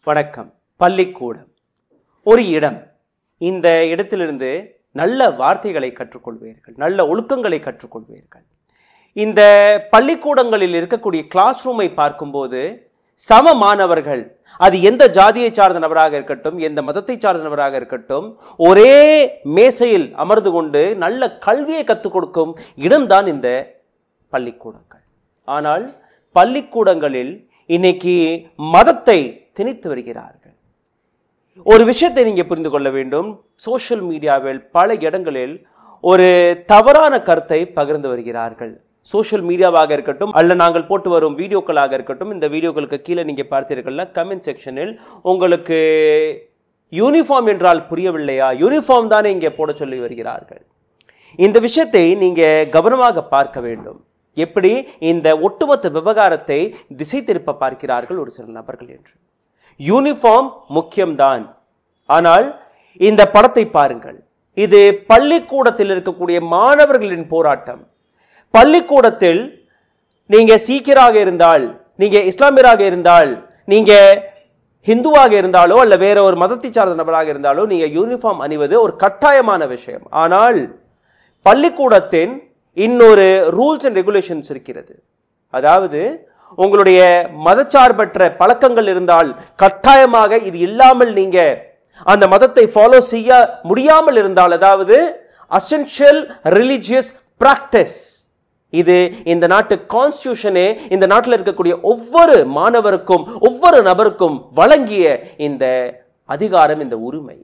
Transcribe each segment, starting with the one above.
வணக்கம் பள்ளிக்கூடம் ஒரு இடம் இந்த இடத்திலிருந்து நல்ல வார்த்தைகளை கற்றுக்கொள்வீர்கள் நல்ல ஒழுக்கங்களை கற்றுக்கொள்வீர்கள் இந்த பள்ளிக்கூடங்களில் இருக்கக்கூடிய கிளாஸ் ரூமை பார்க்கும்போது சம மாணவர்கள் அது எந்த ஜாதியை சார்ந்த நபராக இருக்கட்டும் எந்த மதத்தை சார்ந்த நபராக இருக்கட்டும் ஒரே மேசையில் அமர்ந்து கொண்டு நல்ல கல்வியை கற்றுக் கொடுக்கும் இடம்தான் இந்த பள்ளிக்கூடங்கள் ஆனால் பள்ளிக்கூடங்களில் இன்னைக்கு மதத்தை திணித்து வருகிறார்கள் ஒரு விஷயத்தை நீங்க புரிந்து கொள்ள வேண்டும் சோஷியல் மீடியாவில் பல இடங்களில் ஒரு தவறான கருத்தை பகிர்ந்து வருகிறார்கள் சோஷியல் மீடியாவாக இருக்கட்டும் அல்ல நாங்கள் போட்டு வரும் வீடியோக்களாக இருக்கட்டும் இந்த வீடியோக்களுக்கு கீழே நீங்க பார்த்தீர்கள்னா கமெண்ட் செக்ஷனில் உங்களுக்கு யூனிஃபார்ம் என்றால் புரியவில்லையா யூனிஃபார்ம் தானே இங்கே போட சொல்லி வருகிறார்கள் இந்த விஷயத்தை நீங்க கவனமாக பார்க்க வேண்டும் எப்படி இந்த ஒட்டுமொத்த விவகாரத்தை திசை திருப்ப பார்க்கிறார்கள் ஒரு சில நபர்கள் என்று யூனிஃபார்ம் முக்கியம்தான் ஆனால் இந்த படத்தை பாருங்கள் இது பள்ளிக்கூடத்தில் இருக்கக்கூடிய மாணவர்களின் போராட்டம் பள்ளிக்கூடத்தில் நீங்க சீக்கியராக இருந்தால் நீங்க இஸ்லாமியராக இருந்தால் நீங்க ஹிந்துவாக இருந்தாலோ அல்ல வேற ஒரு மதத்தை சார்ந்த நபராக இருந்தாலோ நீங்க யூனிஃபார்ம் அணிவது ஒரு கட்டாயமான விஷயம் ஆனால் பள்ளிக்கூடத்தின் இன்னொரு ரூல்ஸ் அண்ட் ரெகுலேஷன்ஸ் இருக்கிறது அதாவது உங்களுடைய மதச்சார்பற்ற பழக்கங்கள் இருந்தால் கட்டாயமாக இது இல்லாமல் நீங்க அந்த மதத்தை ஃபாலோ செய்ய முடியாமல் இருந்தால் அதாவது அசென்ஷியல் ரிலிஜியஸ் பிராக்டிஸ் இது இந்த நாட்டு கான்ஸ்டியூஷனே இந்த நாட்டில் இருக்கக்கூடிய ஒவ்வொரு மாணவருக்கும் ஒவ்வொரு நபருக்கும் வழங்கிய இந்த அதிகாரம் இந்த உரிமை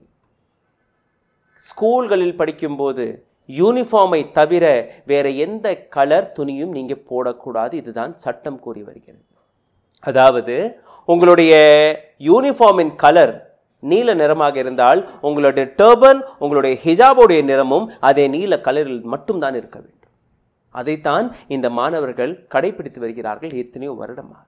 ஸ்கூல்களில் படிக்கும்போது யூனிஃபார்மை தவிர வேற எந்த கலர் துணியும் நீங்க போடக்கூடாது இதுதான் சட்டம் கூறி வருகிறது அதாவது உங்களுடைய யூனிஃபார்மின் கலர் நீல நிறமாக இருந்தால் உங்களுடைய டர்பன் உங்களுடைய ஹிஜாபுடைய நிறமும் அதே நீல கலரில் மட்டும்தான் இருக்க வேண்டும் அதைத்தான் இந்த மாணவர்கள் கடைபிடித்து வருகிறார்கள் எத்தனையோ வருடமாக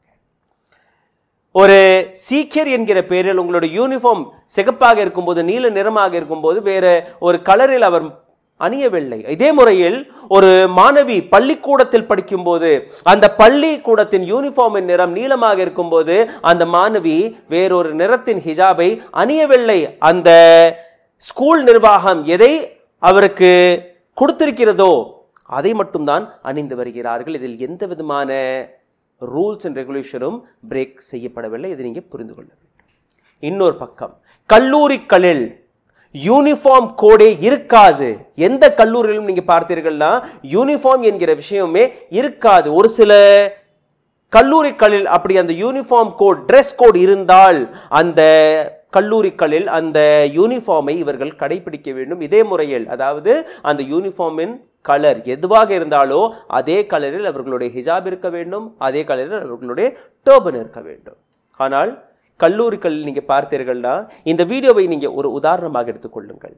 ஒரு சீக்கியர் என்கிற பெயரில் உங்களுடைய யூனிஃபார்ம் சிகப்பாக இருக்கும்போது நீல நிறமாக இருக்கும்போது வேற ஒரு கலரில் அவர் அணியவில்லை இதே முறையில் ஒரு மாணவி பள்ளிக்கூடத்தில் படிக்கும்போது அந்த பள்ளிக்கூடத்தின் யூனிஃபார்மின் நிறம் நீளமாக இருக்கும்போது அந்த மாணவி வேறொரு நிறத்தின் ஹிஜாபை அணியவில்லை அந்த ஸ்கூல் நிர்வாகம் எதை அவருக்கு கொடுத்திருக்கிறதோ அதை மட்டும்தான் அணிந்து வருகிறார்கள் இதில் எந்த விதமான ரூல்ஸ் அண்ட் ரெகுலேஷனும் பிரேக் செய்யப்படவில்லை இதை நீங்கள் புரிந்து கொள்ள வேண்டும் இன்னொரு பக்கம் கல்லூரிகளில் யூனிஃபார்ம் கோடே இருக்காது எந்த கல்லூரியிலும் நீங்க பார்த்தீர்கள்னா யூனிஃபார்ம் என்கிற விஷயமே இருக்காது ஒரு சில கல்லூரிகளில் அப்படி அந்த யூனிஃபார்ம் கோட் ட்ரெஸ் கோட் இருந்தால் அந்த கல்லூரிகளில் அந்த யூனிஃபார்மை இவர்கள் கடைபிடிக்க வேண்டும் இதே முறையில் அதாவது அந்த யூனிஃபார்மின் கலர் எதுவாக இருந்தாலோ அதே கலரில் அவர்களுடைய ஹிஜாப் இருக்க வேண்டும் அதே கலரில் அவர்களுடைய டோபன் இருக்க வேண்டும் ஆனால் கல்லூரிகள் நீங்க பார்த்தீர்கள்னா இந்த வீடியோவை நீங்க ஒரு உதாரணமாக எடுத்துக்கொள்ளுங்கள்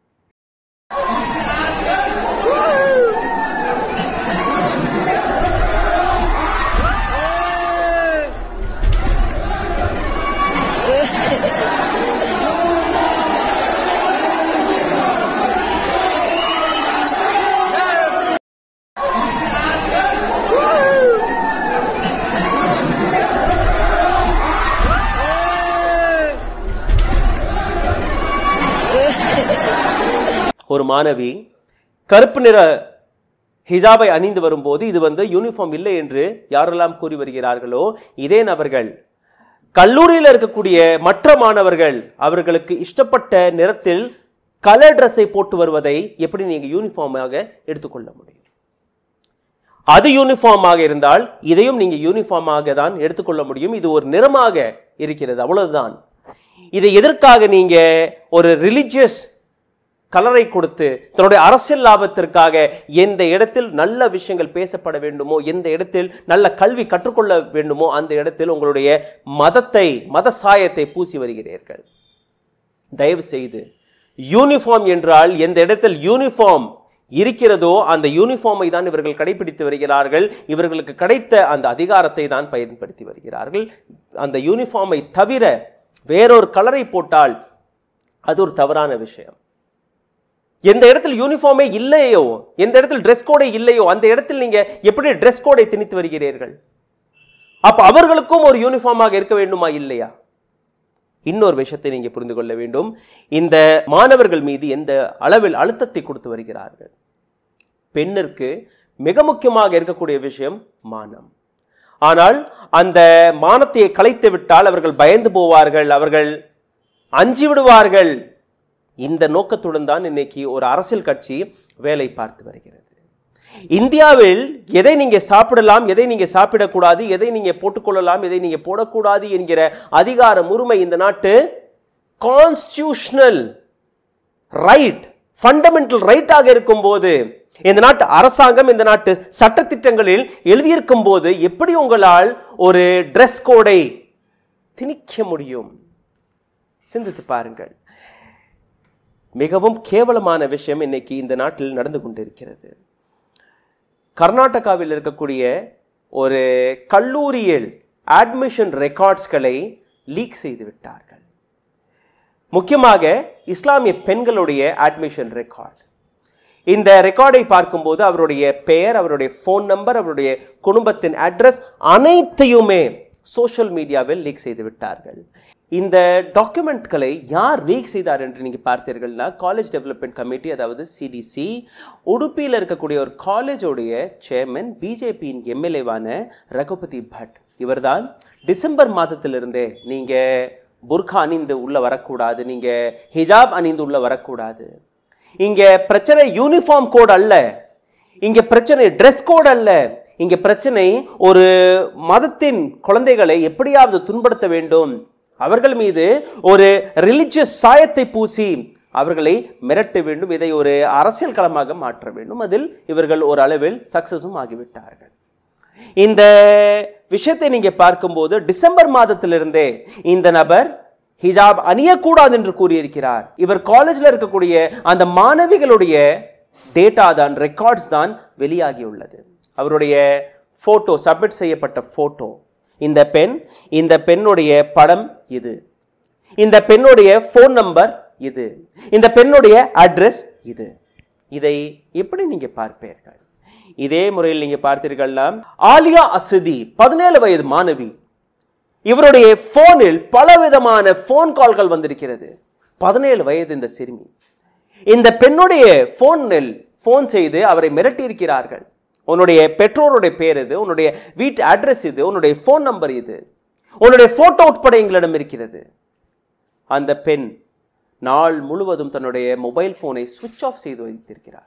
ஒரு மாணவி கருப்பு நிற ஹிஜாபை அணிந்து வரும்போது இது வந்து யூனிஃபார்ம் இல்லை என்று யாரெல்லாம் கூறி வருகிறார்களோ இதே நபர்கள் கல்லூரியில் இருக்கக்கூடிய மற்ற மாணவர்கள் அவர்களுக்கு இஷ்டப்பட்ட நிறத்தில் கலர் ட்ரெஸ்ஸை போட்டு வருவதை எப்படி நீங்க யூனிஃபார்மாக எடுத்துக்கொள்ள முடியும் அது யூனிஃபார்மாக இருந்தால் இதையும் நீங்க யூனிஃபார்மாக தான் எடுத்துக்கொள்ள முடியும் இது ஒரு நிறமாக இருக்கிறது அவ்வளவுதான் இதை எதற்காக நீங்க ஒரு ரிலிஜியஸ் கலரை கொடுத்து தன்னுடைய அரசியல் லாபத்திற்காக எந்த இடத்தில் நல்ல விஷயங்கள் பேசப்பட வேண்டுமோ எந்த இடத்தில் நல்ல கல்வி கற்றுக்கொள்ள வேண்டுமோ அந்த இடத்தில் உங்களுடைய மதத்தை மத சாயத்தை பூசி வருகிறீர்கள் தயவு செய்து யூனிஃபார்ம் என்றால் எந்த இடத்தில் யூனிஃபார்ம் இருக்கிறதோ அந்த யூனிஃபார்மை தான் இவர்கள் கடைபிடித்து வருகிறார்கள் இவர்களுக்கு கிடைத்த அந்த அதிகாரத்தை தான் பயன்படுத்தி வருகிறார்கள் அந்த யூனிஃபார்மை தவிர வேறொரு கலரை போட்டால் அது ஒரு தவறான விஷயம் எந்த இடத்தில் யூனிஃபார்மே இல்லையோ எந்த இடத்தில் ட்ரெஸ் கோடே இல்லையோ அந்த இடத்தில் நீங்க எப்படி ட்ரெஸ் கோடை திணித்து வருகிறீர்கள் அப்ப அவர்களுக்கும் ஒரு யூனிஃபார்மாக இருக்க வேண்டுமா இல்லையா இன்னொரு விஷயத்தை நீங்க புரிந்து கொள்ள வேண்டும் இந்த மாணவர்கள் மீது எந்த அளவில் அழுத்தத்தை கொடுத்து வருகிறார்கள் பெண்ணிற்கு மிக முக்கியமாக இருக்கக்கூடிய விஷயம் மானம் ஆனால் அந்த மானத்தை கலைத்து விட்டால் அவர்கள் பயந்து போவார்கள் அவர்கள் அஞ்சி விடுவார்கள் இந்த நோக்கத்துடன் தான் இன்னைக்கு ஒரு அரசியல் கட்சி வேலை பார்த்து வருகிறது இந்தியாவில் எதை நீங்க சாப்பிடலாம் எதை நீங்க சாப்பிடக்கூடாது எதை நீங்க போட்டுக்கொள்ளலாம் எதை நீங்க போடக்கூடாது என்கிற அதிகாரம் உரிமை இந்த நாட்டு கான்ஸ்டியூஷனல் ரைட் ஃபண்டமெண்டல் ரைட்டாக இருக்கும்போது இந்த நாட்டு அரசாங்கம் இந்த நாட்டு சட்டத்திட்டங்களில் எழுதியிருக்கும் போது எப்படி உங்களால் ஒரு ட்ரெஸ் கோடை திணிக்க முடியும் சிந்தித்து பாருங்கள் மிகவும் கேவலமான விஷயம் இன்னைக்கு இந்த நாட்டில் நடந்து கொண்டிருக்கிறது கர்நாடகாவில் இருக்கக்கூடிய ஒரு கல்லூரியில் அட்மிஷன் ரெக்கார்ட்ஸ்களை லீக் செய்து விட்டார்கள் முக்கியமாக இஸ்லாமிய பெண்களுடைய அட்மிஷன் ரெக்கார்ட் இந்த ரெக்கார்டை பார்க்கும்போது அவருடைய பெயர் அவருடைய ஃபோன் நம்பர் அவருடைய குடும்பத்தின் அட்ரஸ் அனைத்தையுமே சோஷியல் மீடியாவில் லீக் செய்து விட்டார்கள் இந்த டாக்குமெண்ட்களை யார் லீக் செய்தார் என்று நீங்கள் பார்த்தீர்கள்னா காலேஜ் டெவலப்மெண்ட் கமிட்டி அதாவது சிடிசி உடுப்பியில் இருக்கக்கூடிய ஒரு காலேஜோடைய சேர்மன் பிஜேபியின் எம்எல்ஏவான ரகுபதி பட் இவர்தான் டிசம்பர் மாதத்திலிருந்தே நீங்கள் புர்கா அணிந்து உள்ள வரக்கூடாது நீங்கள் ஹிஜாப் அணிந்து உள்ள வரக்கூடாது இங்க பிரச்சனை யூனிஃபார்ம் கோட் அல்ல இங்க பிரச்சனை ட்ரெஸ் கோட் அல்ல இங்க பிரச்சனை ஒரு மதத்தின் குழந்தைகளை எப்படியாவது துன்படுத்த வேண்டும் அவர்கள் மீது ஒரு ரிலிஜியஸ் சாயத்தை பூசி அவர்களை மிரட்ட வேண்டும் இதை ஒரு அரசியல் களமாக மாற்ற வேண்டும் அதில் இவர்கள் ஒரு அளவில் சக்சஸும் ஆகிவிட்டார்கள் இந்த விஷயத்தை நீங்க பார்க்கும்போது டிசம்பர் மாதத்திலிருந்தே இந்த நபர் ஹிஜாப் அணியக்கூடாது என்று கூறியிருக்கிறார் இவர் காலேஜில் இருக்கக்கூடிய அந்த மாணவிகளுடைய டேட்டா தான் ரெக்கார்ட்ஸ் தான் வெளியாகியுள்ளது அவருடைய போட்டோ சப்மிட் செய்யப்பட்ட போட்டோ இந்த பெண் இந்த பெண்ணுடைய படம் இது இந்த பெண்ணுடைய ஃபோன் நம்பர் இது இந்த பெண்ணுடைய அட்ரஸ் இது இதை எப்படி நீங்க பார்ப்பீர்கள் இதே முறையில் நீங்க பார்த்தீர்கள்னா ஆலியா அசதி பதினேழு வயது மாணவி இவருடைய போனில் பலவிதமான ஃபோன் கால்கள் வந்திருக்கிறது பதினேழு வயது இந்த சிறுமி இந்த பெண்ணுடைய போனில் ஃபோன் செய்து அவரை மிரட்டியிருக்கிறார்கள் உன்னுடைய பெற்றோருடைய பேர் இது உன்னுடைய வீட்டு அட்ரஸ் இது உன்னுடைய ஃபோன் நம்பர் இது உன்னுடைய போட்டோ உட்பட எங்களிடம் இருக்கிறது அந்த பெண் நாள் முழுவதும் தன்னுடைய மொபைல் போனை சுவிட்ச் ஆஃப் செய்து வைத்திருக்கிறார்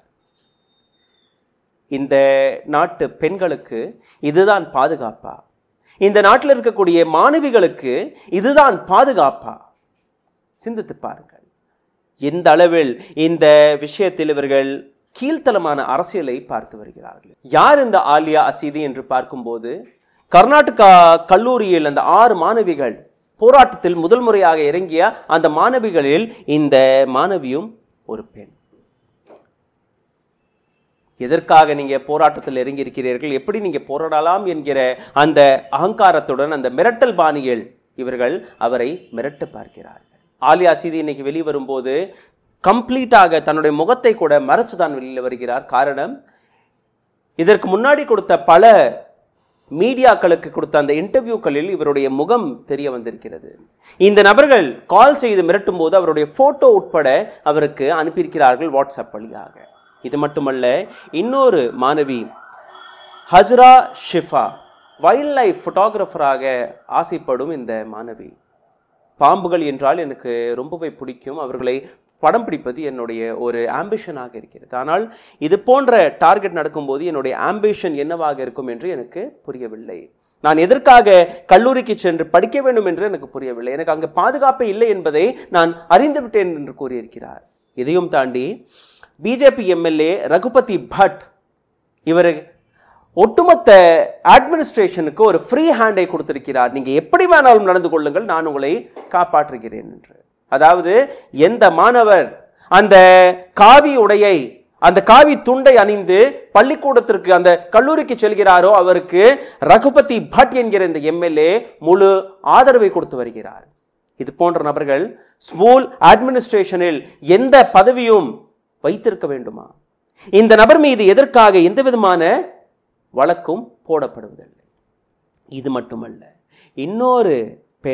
இந்த நாட்டு பெண்களுக்கு இதுதான் பாதுகாப்பா இந்த நாட்டில் இருக்கக்கூடிய மாணவிகளுக்கு இதுதான் பாதுகாப்பா சிந்தித்து பாருங்கள் எந்த அளவில் இந்த விஷயத்தில் இவர்கள் கீழ்த்தலமான அரசியலை பார்த்து வருகிறார்கள் யார் இந்த ஆலியா அசீதி என்று பார்க்கும்போது கர்நாடகா கல்லூரியில் அந்த ஆறு மாணவிகள் போராட்டத்தில் முதல் முறையாக இறங்கிய அந்த மாணவிகளில் இந்த மாணவியும் ஒரு பெண் எதற்காக நீங்க போராட்டத்தில் இறங்கி இருக்கிறீர்கள் எப்படி நீங்க போராடலாம் என்கிற அந்த அகங்காரத்துடன் அந்த மிரட்டல் பாணியில் இவர்கள் அவரை மிரட்ட பார்க்கிறார்கள் ஆலியா சீதி இன்னைக்கு வெளியே வரும்போது கம்ப்ளீட்டாக தன்னுடைய முகத்தை கூட மறைச்சு தான் வெளியில் வருகிறார் காரணம் இதற்கு முன்னாடி கொடுத்த பல மீடியாக்களுக்கு கொடுத்த அந்த இன்டர்வியூக்களில் இவருடைய முகம் தெரிய வந்திருக்கிறது இந்த நபர்கள் கால் செய்து மிரட்டும் போது அவருடைய போட்டோ உட்பட அவருக்கு அனுப்பியிருக்கிறார்கள் வாட்ஸ்அப் வழியாக இது மட்டுமல்ல இன்னொரு மாணவி ஹஜ்ரா ஷிஃபா வைல்ட் லைஃப் ஃபோட்டோகிராஃபராக ஆசைப்படும் இந்த மாணவி பாம்புகள் என்றால் எனக்கு ரொம்பவே பிடிக்கும் அவர்களை படம் பிடிப்பது என்னுடைய ஒரு ஆம்பிஷனாக இருக்கிறது ஆனால் இது போன்ற டார்கெட் நடக்கும்போது என்னுடைய ஆம்பிஷன் என்னவாக இருக்கும் என்று எனக்கு புரியவில்லை நான் எதற்காக கல்லூரிக்கு சென்று படிக்க வேண்டும் என்று எனக்கு புரியவில்லை எனக்கு அங்கு பாதுகாப்பு இல்லை என்பதை நான் அறிந்து விட்டேன் என்று கூறியிருக்கிறார் இதையும் தாண்டி பிஜேபி எம்எல்ஏ ரகுபதி பட் இவர் ஒட்டுமொத்த அட்மினிஸ்ட்ரேஷனுக்கு ஒரு ஃப்ரீ ஹேண்டை கொடுத்திருக்கிறார் நீங்க எப்படி வேணாலும் நடந்து கொள்ளுங்கள் நான் உங்களை காப்பாற்றுகிறேன் என்று அதாவது எந்த மாணவர் அந்த காவி உடையை அந்த காவி துண்டை அணிந்து பள்ளிக்கூடத்திற்கு அந்த கல்லூரிக்கு செல்கிறாரோ அவருக்கு ரகுபதி பட் என்கிற இந்த எம்எல்ஏ முழு ஆதரவை கொடுத்து வருகிறார் இது போன்ற நபர்கள் ஸ்கூல் அட்மினிஸ்ட்ரேஷனில் எந்த பதவியும் வைத்திருக்க வேண்டுமா இந்த நபர் மீது எதற்காக எந்த விதமான வழக்கும் போடப்படுவதில்லை இது மட்டுமல்ல இன்னொரு பெண்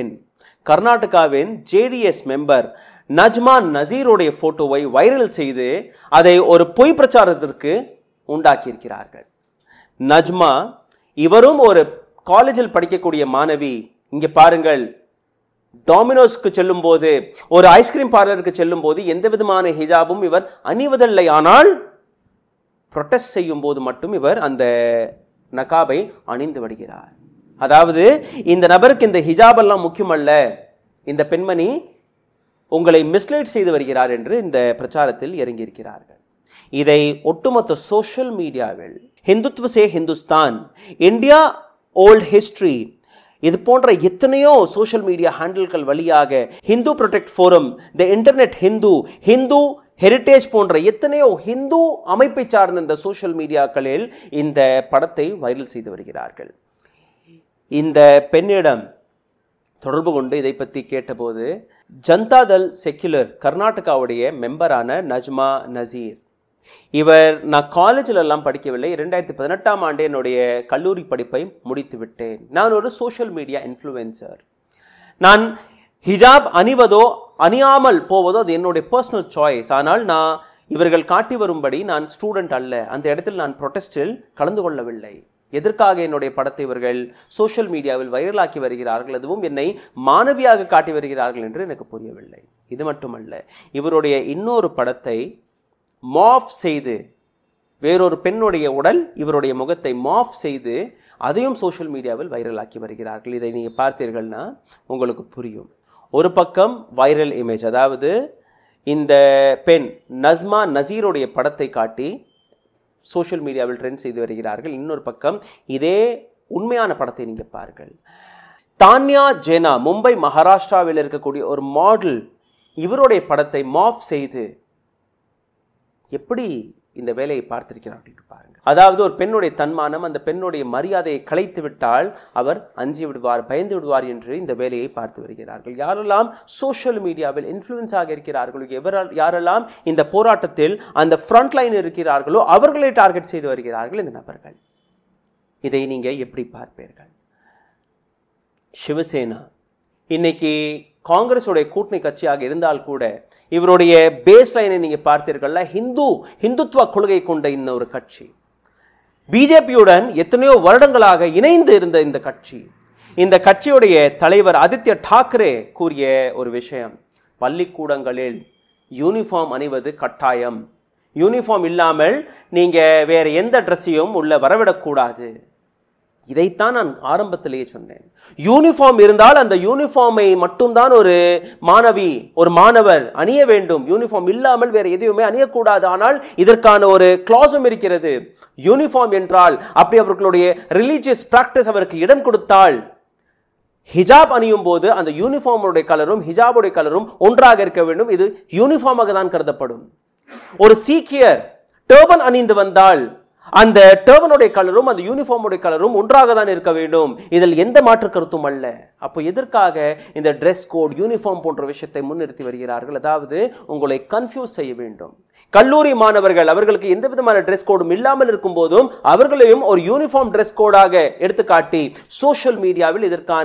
கர்நாடகாவின் ஜேடிஎஸ் மெம்பர் நஜ்மா நசீருடைய போட்டோவை வைரல் செய்து அதை ஒரு பொய் பிரச்சாரத்திற்கு உண்டாக்கியிருக்கிறார்கள் நஜ்மா இவரும் ஒரு காலேஜில் படிக்கக்கூடிய மாணவி இங்கே பாருங்கள் டாமினோஸ்க்கு செல்லும் போது ஒரு ஐஸ்கிரீம் பார்லருக்கு செல்லும் போது எந்த விதமான ஹிஜாபும் இவர் அணிவதில்லை ஆனால் ப்ரொட்டஸ்ட் செய்யும் போது மட்டும் இவர் அந்த நகாபை அணிந்து வருகிறார் அதாவது இந்த நபருக்கு இந்த ஹிஜாப் எல்லாம் முக்கியமல்ல இந்த பெண்மணி உங்களை மிஸ்லீட் செய்து வருகிறார் என்று இந்த பிரச்சாரத்தில் இறங்கியிருக்கிறார்கள் இதை ஒட்டுமொத்த சோஷியல் மீடியாவில் ஹிந்துத்வ சே ஹிந்துஸ்தான் இந்தியா ஓல்ட் ஹிஸ்டரி இது போன்ற எத்தனையோ சோஷியல் மீடியா ஹேண்டில்கள் வழியாக Hindu protect forum the internet Hindu Hindu heritage போன்ற எத்தனையோ ஹிந்து அமைப்பை சார்ந்த இந்த சோஷியல் மீடியாக்களில் இந்த படத்தை வைரல் செய்து வருகிறார்கள் இந்த பெண்ணிடம் தொடர்பு கொண்டு இதை பற்றி கேட்டபோது ஜனதாதள் செக்யுலர் கர்நாடகாவுடைய மெம்பரான நஜ்மா நசீர் இவர் நான் காலேஜில் எல்லாம் படிக்கவில்லை இரண்டாயிரத்தி பதினெட்டாம் ஆண்டு என்னுடைய கல்லூரி படிப்பை முடித்து விட்டேன் நான் ஒரு சோஷியல் மீடியா இன்ஃப்ளூயன்சர் நான் ஹிஜாப் அணிவதோ அணியாமல் போவதோ அது என்னுடைய பர்சனல் சாய்ஸ் ஆனால் நான் இவர்கள் காட்டி வரும்படி நான் ஸ்டூடெண்ட் அல்ல அந்த இடத்தில் நான் ப்ரொட்டஸ்டில் கலந்து கொள்ளவில்லை எதற்காக என்னுடைய படத்தை இவர்கள் சோஷியல் மீடியாவில் வைரலாக்கி வருகிறார்கள் அதுவும் என்னை மாணவியாக காட்டி வருகிறார்கள் என்று எனக்கு புரியவில்லை இது மட்டுமல்ல இவருடைய இன்னொரு படத்தை மாஃப் செய்து வேறொரு பெண்ணுடைய உடல் இவருடைய முகத்தை மாஃப் செய்து அதையும் சோஷியல் மீடியாவில் வைரலாக்கி வருகிறார்கள் இதை நீங்கள் பார்த்தீர்கள்னா உங்களுக்கு புரியும் ஒரு பக்கம் வைரல் இமேஜ் அதாவது இந்த பெண் நஸ்மா நசீருடைய படத்தை காட்டி சோஷியல் மீடியாவில் ட்ரெண்ட் செய்து வருகிறார்கள் இன்னொரு பக்கம் இதே உண்மையான படத்தை நீங்கள் பாருங்கள் தான்யா ஜெனா மும்பை மகாராஷ்டிராவில் இருக்கக்கூடிய ஒரு மாடல் இவருடைய படத்தை மாஃப் செய்து எப்படி இந்த வேலையை பார்த்திருக்கிறார்கள் பாருங்க அதாவது ஒரு பெண்ணுடைய தன்மானம் அந்த பெண்ணுடைய மரியாதையை கலைத்து விட்டால் அவர் அஞ்சி விடுவார் பயந்து விடுவார் என்று இந்த வேலையை பார்த்து வருகிறார்கள் யாரெல்லாம் சோஷியல் மீடியாவில் இன்ஃப்ளூயன்ஸ் ஆக இருக்கிறார்களோ எவரால் யாரெல்லாம் இந்த போராட்டத்தில் அந்த ஃப்ரண்ட் லைன் இருக்கிறார்களோ அவர்களை டார்கெட் செய்து வருகிறார்கள் இந்த நபர்கள் இதை நீங்க எப்படி பார்ப்பீர்கள் சிவசேனா இன்னைக்கு காங்கிரஸுடைய கூட்டணி கட்சியாக இருந்தால் கூட இவருடைய பேஸ் லைனை நீங்க பார்த்தீர்கள்ல ஹிந்து ஹிந்துத்துவ கொள்கை கொண்ட இந்த ஒரு கட்சி பிஜேபியுடன் எத்தனையோ வருடங்களாக இணைந்து இருந்த இந்த கட்சி இந்த கட்சியுடைய தலைவர் ஆதித்ய டாக்கரே கூறிய ஒரு விஷயம் பள்ளிக்கூடங்களில் யூனிஃபார்ம் அணிவது கட்டாயம் யூனிஃபார்ம் இல்லாமல் நீங்க வேற எந்த ட்ரெஸ்ஸையும் உள்ள வரவிடக்கூடாது இதைத்தான் நான் ஆரம்பத்திலேயே சொன்னேன் யூனிஃபார்ம் இருந்தால் அந்த யூனிஃபார்மை மட்டும்தான் ஒரு மாணவி ஒரு மாணவர் அணிய வேண்டும் யூனிஃபார்ம் இல்லாமல் வேற எதையுமே அணியக்கூடாது ஆனால் இதற்கான ஒரு கிளாஸும் இருக்கிறது யூனிஃபார்ம் என்றால் அப்படி அவர்களுடைய ரிலீஜியஸ் பிராக்டிஸ் அவருக்கு இடம் கொடுத்தால் ஹிஜாப் அணியும் போது அந்த யூனிஃபார்முடைய கலரும் ஹிஜாபுடைய கலரும் ஒன்றாக இருக்க வேண்டும் இது யூனிஃபார்மாக தான் கருதப்படும் ஒரு சீக்கியர் டர்பன் அணிந்து வந்தால் அந்த டர்பனுடைய கலரும் அந்த யூனிஃபார்முடைய கலரும் ஒன்றாக தான் இருக்க வேண்டும் இதில் எந்த மாற்று கருத்தும் அல்ல அப்போ எதற்காக இந்த ட்ரெஸ் கோட் யூனிஃபார்ம் போன்ற விஷயத்தை முன்னிறுத்தி வருகிறார்கள் அதாவது உங்களை கன்ஃபியூஸ் செய்ய வேண்டும் கல்லூரி மாணவர்கள் அவர்களுக்கு எந்த விதமான ட்ரெஸ் கோடும் இல்லாமல் இருக்கும் போதும் அவர்களையும் ஒரு யூனிஃபார்ம் ட்ரெஸ் கோடாக எடுத்துக்காட்டி சோஷியல் மீடியாவில் இதற்கான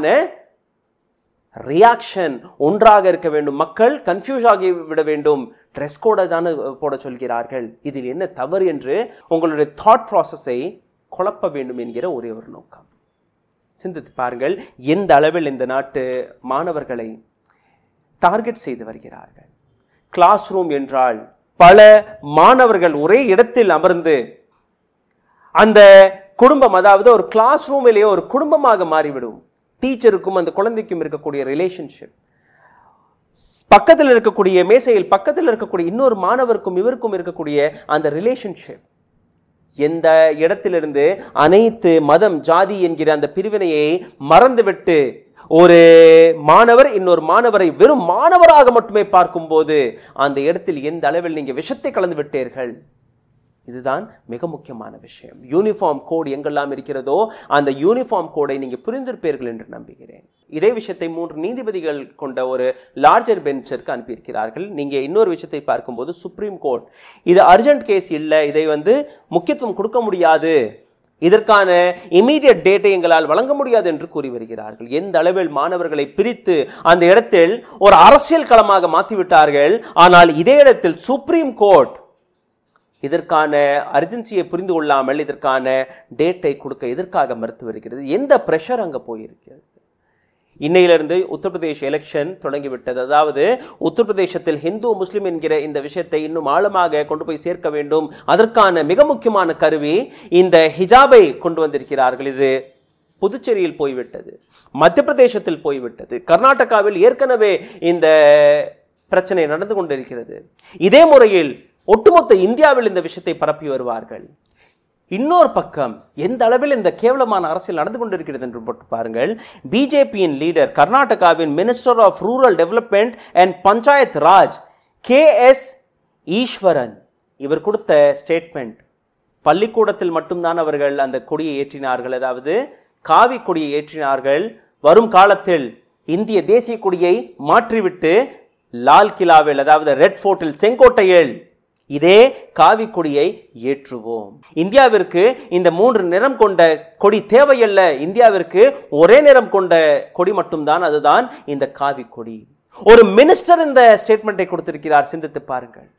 ரியாக்ஷன் ஒன்றாக இருக்க வேண்டும் மக்கள் கன்ஃபியூஸ் ஆகி விட வேண்டும் ட்ரெஸ் கோடை தானே போட சொல்கிறார்கள் இதில் என்ன தவறு என்று உங்களுடைய தாட் ப்ராசஸை குழப்ப வேண்டும் என்கிற ஒரே ஒரு நோக்கம் சிந்தித்து பாருங்கள் எந்த அளவில் இந்த நாட்டு மாணவர்களை டார்கெட் செய்து வருகிறார்கள் கிளாஸ் ரூம் என்றால் பல மாணவர்கள் ஒரே இடத்தில் அமர்ந்து அந்த குடும்பம் அதாவது ஒரு கிளாஸ் ரூமிலேயே ஒரு குடும்பமாக மாறிவிடும் டீச்சருக்கும் அந்த குழந்தைக்கும் இருக்கக்கூடிய ரிலேஷன்ஷிப் பக்கத்தில் இருக்கக்கூடிய மேசையில் பக்கத்தில் இருக்கக்கூடிய இன்னொரு மாணவருக்கும் இவருக்கும் இருக்கக்கூடிய அந்த ரிலேஷன்ஷிப் எந்த இடத்திலிருந்து அனைத்து மதம் ஜாதி என்கிற அந்த பிரிவினையை மறந்துவிட்டு ஒரு மாணவர் இன்னொரு மாணவரை வெறும் மாணவராக மட்டுமே பார்க்கும்போது அந்த இடத்தில் எந்த அளவில் நீங்க விஷத்தை கலந்து விட்டீர்கள் இதுதான் மிக முக்கியமான விஷயம் யூனிஃபார்ம் கோட் எங்கெல்லாம் இருக்கிறதோ அந்த யூனிஃபார்ம் கோடை நீங்க புரிந்திருப்பீர்கள் என்று நம்புகிறேன் இதே விஷயத்தை மூன்று நீதிபதிகள் கொண்ட ஒரு லார்ஜர் பெஞ்சிற்கு அனுப்பியிருக்கிறார்கள் நீங்க இன்னொரு விஷயத்தை பார்க்கும்போது சுப்ரீம் கோர்ட் இது அர்ஜென்ட் கேஸ் இல்லை இதை வந்து முக்கியத்துவம் கொடுக்க முடியாது இதற்கான இமீடியட் டேட்டை எங்களால் வழங்க முடியாது என்று கூறி வருகிறார்கள் எந்த அளவில் மாணவர்களை பிரித்து அந்த இடத்தில் ஒரு அரசியல் களமாக மாற்றிவிட்டார்கள் ஆனால் இதே இடத்தில் சுப்ரீம் கோர்ட் இதற்கான அர்ஜென்சியை புரிந்து கொள்ளாமல் இதற்கான டேட்டை கொடுக்க எதற்காக மறுத்து வருகிறது எந்த ப்ரெஷர் அங்கே போயிருக்கிறது இன்னையிலிருந்து உத்தரப்பிரதேஷ் எலெக்ஷன் தொடங்கிவிட்டது அதாவது உத்தரப்பிரதேசத்தில் ஹிந்து முஸ்லிம் என்கிற இந்த விஷயத்தை இன்னும் ஆழமாக கொண்டு போய் சேர்க்க வேண்டும் அதற்கான மிக முக்கியமான கருவி இந்த ஹிஜாபை கொண்டு வந்திருக்கிறார்கள் இது புதுச்சேரியில் போய்விட்டது மத்திய பிரதேசத்தில் போய்விட்டது கர்நாடகாவில் ஏற்கனவே இந்த பிரச்சனை நடந்து கொண்டிருக்கிறது இதே முறையில் ஒட்டுமொத்த இந்தியாவில் இந்த விஷயத்தை பரப்பி வருவார்கள் இன்னொரு பக்கம் எந்த அளவில் இந்த கேவலமான அரசியல் நடந்து கொண்டிருக்கிறது என்று போட்டு பாருங்கள் பிஜேபியின் லீடர் கர்நாடகாவின் minister of rural development and Panchayat Raj K S Eshwaran இவர் கொடுத்த ஸ்டேட்மெண்ட் பள்ளிக்கூடத்தில் மட்டும்தான் அவர்கள் அந்த கொடியை ஏற்றினார்கள் அதாவது காவி கொடியை ஏற்றினார்கள் வரும் காலத்தில் இந்திய தேசிய கொடியை மாற்றிவிட்டு லால் கிலாவில் அதாவது ரெட் ஃபோர்ட்டில் செங்கோட்டையில் இதே காவி கொடியை ஏற்றுவோம் இந்தியாவிற்கு இந்த மூன்று நிறம் கொண்ட கொடி தேவையல்ல இந்தியாவிற்கு ஒரே நிறம் கொண்ட கொடி மட்டும்தான் அதுதான் இந்த காவி கொடி ஒரு மினிஸ்டர் இந்த ஸ்டேட்மெண்ட்டை கொடுத்திருக்கிறார் சிந்தித்து பாருங்கள்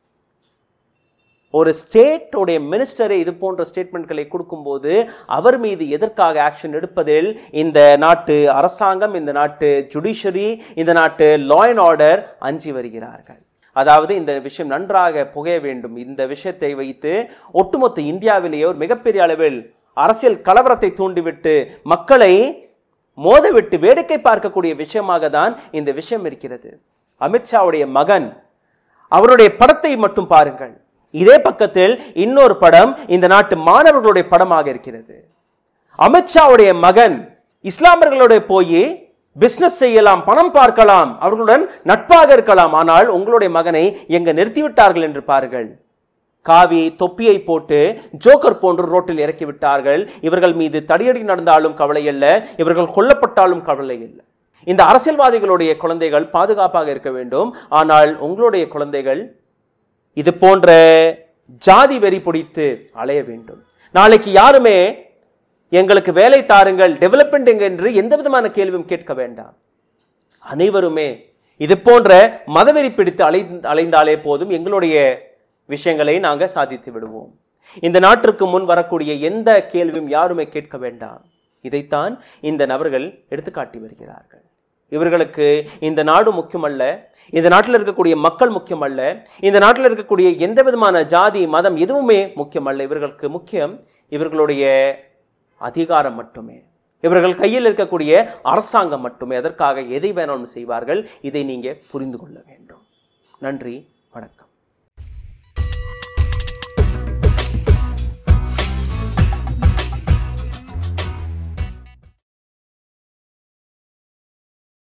ஒரு ஸ்டேட்டோடைய மினிஸ்டரை இது போன்ற ஸ்டேட்மெண்ட்களை கொடுக்கும்போது அவர் மீது எதற்காக ஆக்ஷன் எடுப்பதில் இந்த நாட்டு அரசாங்கம் இந்த நாட்டு ஜுடிஷரி இந்த நாட்டு லா அண்ட் ஆர்டர் அஞ்சி வருகிறார்கள் அதாவது இந்த விஷயம் நன்றாக புகைய வேண்டும் இந்த விஷயத்தை வைத்து ஒட்டுமொத்த இந்தியாவிலேயே ஒரு மிகப்பெரிய அளவில் அரசியல் கலவரத்தை தூண்டிவிட்டு மக்களை மோதவிட்டு வேடிக்கை பார்க்கக்கூடிய விஷயமாக தான் இந்த விஷயம் இருக்கிறது அமித்ஷாவுடைய மகன் அவருடைய படத்தை மட்டும் பாருங்கள் இதே பக்கத்தில் இன்னொரு படம் இந்த நாட்டு மாணவர்களுடைய படமாக இருக்கிறது அமித்ஷாவுடைய மகன் இஸ்லாமியர்களுடைய போய் பிசினஸ் செய்யலாம் பணம் பார்க்கலாம் அவர்களுடன் நட்பாக இருக்கலாம் ஆனால் உங்களுடைய மகனை எங்க நிறுத்திவிட்டார்கள் என்று பாருங்கள் காவி தொப்பியை போட்டு ஜோக்கர் போன்று ரோட்டில் இறக்கி விட்டார்கள் இவர்கள் மீது தடியடி நடந்தாலும் கவலை இல்ல இவர்கள் கொல்லப்பட்டாலும் கவலை இல்லை இந்த அரசியல்வாதிகளுடைய குழந்தைகள் பாதுகாப்பாக இருக்க வேண்டும் ஆனால் உங்களுடைய குழந்தைகள் இது போன்ற ஜாதி வெறி பிடித்து அலைய வேண்டும் நாளைக்கு யாருமே எங்களுக்கு வேலை தாருங்கள் டெவலப்மெண்ட் எங்க என்று எந்த விதமான கேள்வியும் கேட்க வேண்டாம் அனைவருமே இது போன்ற மதவெறி பிடித்து அலை அலைந்தாலே போதும் எங்களுடைய விஷயங்களை நாங்கள் சாதித்து விடுவோம் இந்த நாட்டிற்கு முன் வரக்கூடிய எந்த கேள்வியும் யாருமே கேட்க வேண்டாம் இதைத்தான் இந்த நபர்கள் எடுத்துக்காட்டி வருகிறார்கள் இவர்களுக்கு இந்த நாடு முக்கியமல்ல இந்த நாட்டில் இருக்கக்கூடிய மக்கள் முக்கியமல்ல இந்த நாட்டில் இருக்கக்கூடிய எந்த விதமான ஜாதி மதம் எதுவுமே முக்கியமல்ல இவர்களுக்கு முக்கியம் இவர்களுடைய அதிகாரம் மட்டுமே இவர்கள் கையில் இருக்கக்கூடிய அரசாங்கம் மட்டுமே அதற்காக எதை வேணாலும் செய்வார்கள் இதை நீங்க புரிந்து கொள்ள வேண்டும் நன்றி வணக்கம்